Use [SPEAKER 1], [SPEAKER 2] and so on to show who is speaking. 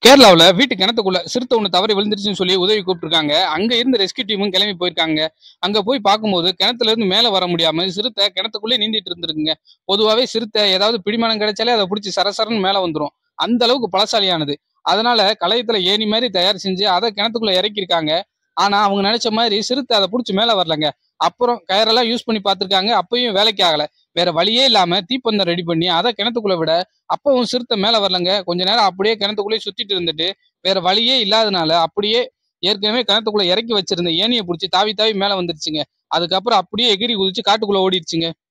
[SPEAKER 1] கேரளாவுல வீட்டு கிணத்துக்குள்ள சிறுத்தை ஒண்ணு தவறி விழுந்துருச்சுன்னு சொல்லி உதவி கூப்பிட்டுருக்காங்க அங்க இருந்து ரெஸ்கியூ டீமும் கிளம்பி போயிருக்காங்க அங்க போய் பார்க்கும்போது கிணத்துல இருந்து மேல வர முடியாம சிறுத்தை கிணத்துக்குள்ளே நீந்திட்டு இருந்திருக்குங்க பொதுவாவே சிறுத்தை ஏதாவது பிடிமானம் கிடைச்சாலே அதை பிடிச்சி சரசரன்னு மேல வந்துரும் அந்த அளவுக்கு பலசாலியானது அதனால களையத்துல ஏணி மாதிரி தயார் செஞ்சு அதை கிணத்துக்குள்ள இறக்கியிருக்காங்க ஆனா அவங்க நினைச்ச மாதிரி சிறுத்தை அதை பிடிச்சி மேல வரலங்க அப்புறம் கயரெல்லாம் யூஸ் பண்ணி பார்த்திருக்காங்க அப்பயும் வேலைக்கு ஆகல வேற வழியே இல்லாம தீப்பந்தம் ரெடி பண்ணி அதை கிணத்துக்குள்ள விட அப்பவும் சிறுத்தை மேல வரலங்க கொஞ்ச நேரம் அப்படியே கிணத்துக்குள்ளேயே சுத்திட்டு இருந்துட்டு வேற வழியே இல்லாதனால அப்படியே ஏற்கனவே கிணத்துக்குள்ள இறக்கி வச்சிருந்த ஏணியை பிடிச்சி தாவி தாவி மேல வந்துருச்சுங்க அதுக்கப்புறம் அப்படியே எகிரி குதிச்சு காட்டுக்குள்ள ஓடிடுச்சுங்க